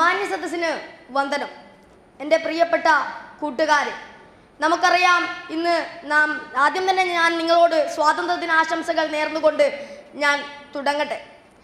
മാന്യ സദസ്സിന് വന്ദനം എൻ്റെ പ്രിയപ്പെട്ട കൂട്ടുകാരെ നമുക്കറിയാം ഇന്ന് നാം ആദ്യം തന്നെ ഞാൻ നിങ്ങളോട് സ്വാതന്ത്ര്യദിന ആശംസകൾ നേർന്നുകൊണ്ട് ഞാൻ തുടങ്ങട്ടെ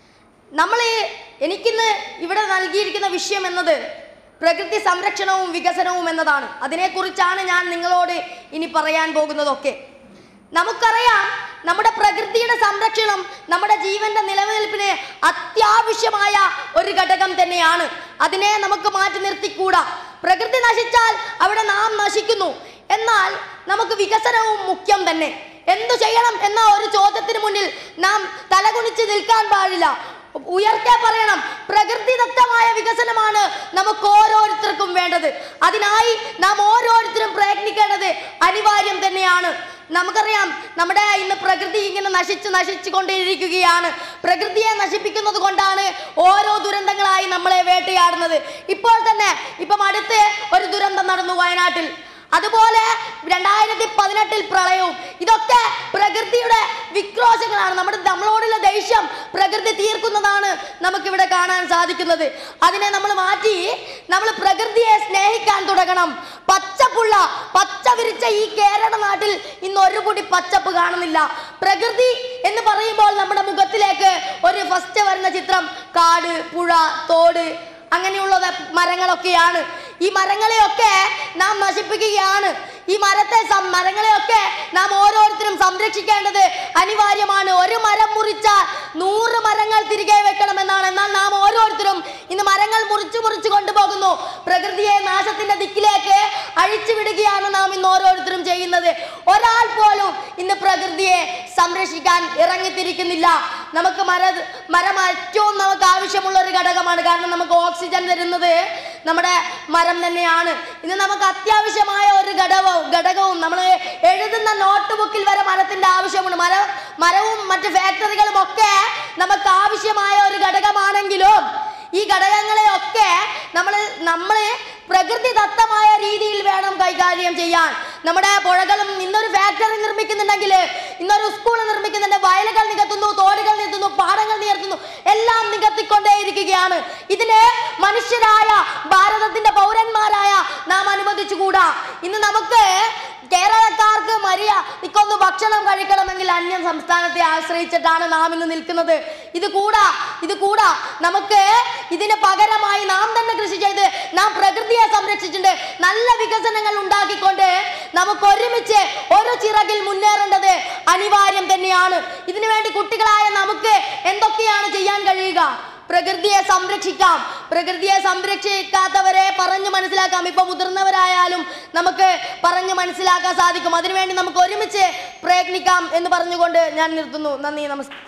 നമ്മൾ ഈ എനിക്കിന്ന് ഇവിടെ നൽകിയിരിക്കുന്ന വിഷയം എന്നത് പ്രകൃതി സംരക്ഷണവും വികസനവും എന്നതാണ് അതിനെക്കുറിച്ചാണ് ഞാൻ നിങ്ങളോട് ഇനി പറയാൻ പോകുന്നതൊക്കെ നമുക്കറിയാം നമ്മുടെ പ്രകൃതിയുടെ സംരക്ഷണം നമ്മുടെ ജീവന്റെ നിലനിൽപ്പിന് അത്യാവശ്യമായ ഒരു ഘടകം തന്നെയാണ് അതിനെ നമുക്ക് മാറ്റി നിർത്തിക്കൂടാ പ്രകൃതി നശിച്ചാൽ അവിടെ നാം നശിക്കുന്നു എന്നാൽ നമുക്ക് വികസനവും മുഖ്യം തന്നെ എന്തു ചെയ്യണം എന്ന ഒരു ചോദ്യത്തിന് മുന്നിൽ നാം തലകുനിച്ച് നിൽക്കാൻ പാടില്ല ഉയർക്കെ പറയണം പ്രകൃതിദത്തമായ വികസനമാണ് നമുക്ക് ഓരോരുത്തർക്കും വേണ്ടത് അതിനായി നാം ഓരോരുത്തരും പ്രയത്നിക്കേണ്ടത് അനിവാര്യം തന്നെയാണ് നമുക്കറിയാം നമ്മുടെ ഇന്ന് പ്രകൃതി ഇങ്ങനെ നശിച്ച് നശിച്ചു കൊണ്ടിരിക്കുകയാണ് പ്രകൃതിയെ നശിപ്പിക്കുന്നത് കൊണ്ടാണ് ഓരോ ദുരന്തങ്ങളായി നമ്മളെ വേട്ടയാടുന്നത് ഇപ്പോൾ തന്നെ ഇപ്പം അടുത്ത് ഒരു ദുരന്തം നടന്നു വയനാട്ടിൽ അതുപോലെ രണ്ടായിരത്തി പതിനെട്ടിൽ പ്രളയവും ഇതൊക്കെ പ്രകൃതിയുടെ വിക്രോശങ്ങളാണ് നമ്മുടെ നമ്മളോടുള്ള ദേഷ്യം പ്രകൃതി തീർക്കുന്നതാണ് നമുക്കിവിടെ കാണാൻ സാധിക്കുന്നത് അതിനെ നമ്മൾ മാറ്റി നമ്മൾ പ്രകൃതിയെ സ്നേഹിക്കാൻ തുടങ്ങണം പച്ചപ്പുള്ള പച്ച വിരിച്ച ഈ കേരള നാട്ടിൽ ഇന്ന് ഒരു കൂടി പച്ചപ്പ് കാണുന്നില്ല പ്രകൃതി എന്ന് പറയുമ്പോൾ നമ്മുടെ മുഖത്തിലേക്ക് ഒരു ഫസ്റ്റ് വരുന്ന ചിത്രം കാട് പുഴ തോട് അങ്ങനെയുള്ളത് മരങ്ങളൊക്കെയാണ് ഈ മരങ്ങളെയൊക്കെ നാം നശിപ്പിക്കുകയാണ് ഈ മരത്തെ സം- മരങ്ങളെയൊക്കെ നാം ഓരോരുത്തരും സംരക്ഷിക്കേണ്ടത് അനിവാര്യമാണ് ഒരു മരം മുറിച്ചാൽ നൂറ് മരങ്ങൾ തിരികെ വെക്കണമെന്നാണ് എന്നാൽ നാം ഓരോരുത്തരും ഇന്ന് മരങ്ങൾ മുറിച്ചു മുറിച്ചു കൊണ്ടുപോകുന്നു പ്രകൃതിയെ നാശത്തിന്റെ ദിക്കിലേക്ക് അഴിച്ചു വിടുകയാണ് നാം ഇന്ന് ഓരോരുത്തരും ചെയ്യുന്നത് ഒരാൾ പോലും ഇന്ന് പ്രകൃതിയെ സംരക്ഷിക്കാൻ ഇറങ്ങിത്തിരിക്കുന്നില്ല നമുക്ക് മര മരം ഏറ്റവും നമുക്ക് ആവശ്യമുള്ള ഒരു ഘടകമാണ് കാരണം നമുക്ക് ഓക്സിജൻ തരുന്നത് നമ്മുടെ മരം തന്നെയാണ് ഇന്ന് നമുക്ക് അത്യാവശ്യമായ ഒരു ഘടകവും ഘടകവും നമ്മൾ എഴുതുന്ന നോട്ട് ബുക്കിൽ വരെ മരത്തിന്റെ ആവശ്യമുണ്ട് മര മരവും മറ്റ് ഫാക്ടറികളും ഒക്കെ നമുക്ക് ആവശ്യമായ ഒരു ഘടകമാണെങ്കിലും ഈ ഘടകങ്ങളെയൊക്കെ നമ്മൾ നമ്മൾ പ്രകൃതിദത്തമായ രീതിയിൽ വേണം കൈകാര്യം ചെയ്യാൻ നമ്മുടെ പുഴകളും ഇന്നൊരു ഫാക്ടറി നിർമ്മിക്കുന്നുണ്ടെങ്കിൽ ഇന്നൊരു സ്കൂൾ നിർമ്മിക്കുന്നുണ്ട് വയലുകൾ നികത്തുന്നു തോടുകൾ നികത്തുന്നു പാടങ്ങൾ നികത്തുന്നു എല്ലാം നികത്തിക്കൊണ്ടേയിരിക്കുകയാണ് ഇതിന് മനുഷ്യരായ ഭാരതത്തിന്റെ പൗരന്മാരായ നാം അനുവദിച്ചുകൂടാ ഇന്ന് നമുക്ക് കേരളക്കാർക്ക് മരിയ നിക്കൊന്ന് ഭക്ഷണം കഴിക്കണമെങ്കിൽ അന്യ സംസ്ഥാനത്തെ ആശ്രയിച്ചിട്ടാണ് നാം ഇന്ന് നിൽക്കുന്നത് ഇത് കൂടാ ഇത് കൂടാ നമുക്ക് ഇതിന് പകരമായി നാം തന്നെ കൃഷി ചെയ്ത് നാം പ്രകൃതിയെ സംരക്ഷിച്ചിട്ടുണ്ട് നല്ല വികസനങ്ങൾ ഉണ്ടാക്കിക്കൊണ്ട് നമുക്ക് ഒരുമിച്ച് ഒരു ചിറകിൽ മുന്നേറേണ്ടത് അനിവാര്യം തന്നെയാണ് ഇതിനു വേണ്ടി കുട്ടികളായ നമുക്ക് എന്തൊക്കെയാണ് ചെയ്യാൻ കഴിയുക പ്രകൃതിയെ സംരക്ഷിക്കാം പ്രകൃതിയെ സംരക്ഷിക്കാത്തവരെ പറഞ്ഞു മനസ്സിലാക്കാം ഇപ്പൊ മുതിർന്നവരായാലും നമുക്ക് പറഞ്ഞു മനസ്സിലാക്കാൻ സാധിക്കും അതിനുവേണ്ടി നമുക്ക് ഒരുമിച്ച് പ്രയത്നിക്കാം എന്ന് പറഞ്ഞുകൊണ്ട് ഞാൻ നിർത്തുന്നു നന്ദി നമസ്കാരം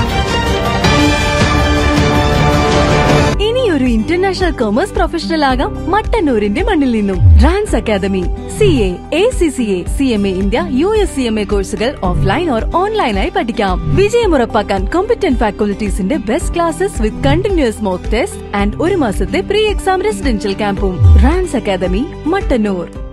ഇനി ഒരു ഇന്റർനാഷണൽ കൊമേഴ്സ് പ്രൊഫഷണൽ ആകാം മട്ടന്നൂരിന്റെ മണ്ണിൽ നിന്നും Rans academy C A A C C A C M A India U S C M A കോഴ്സുകൾ ഓഫ്ലൈൻ ഓർ ഓൺലൈനായി പഠിക്കാം വിജയമുറപ്പാക്കാൻ കോമ്പറ്റന്റ് ഫാക്കൽറ്റീസിന്റെ best classes with continuous mock test and ഒരു മാസത്തെ പ്രീ എക്സാം റെസിഡൻഷ്യൽ ക്യാമ്പും റാൻസ് അക്കാദമി മട്ടന്നൂർ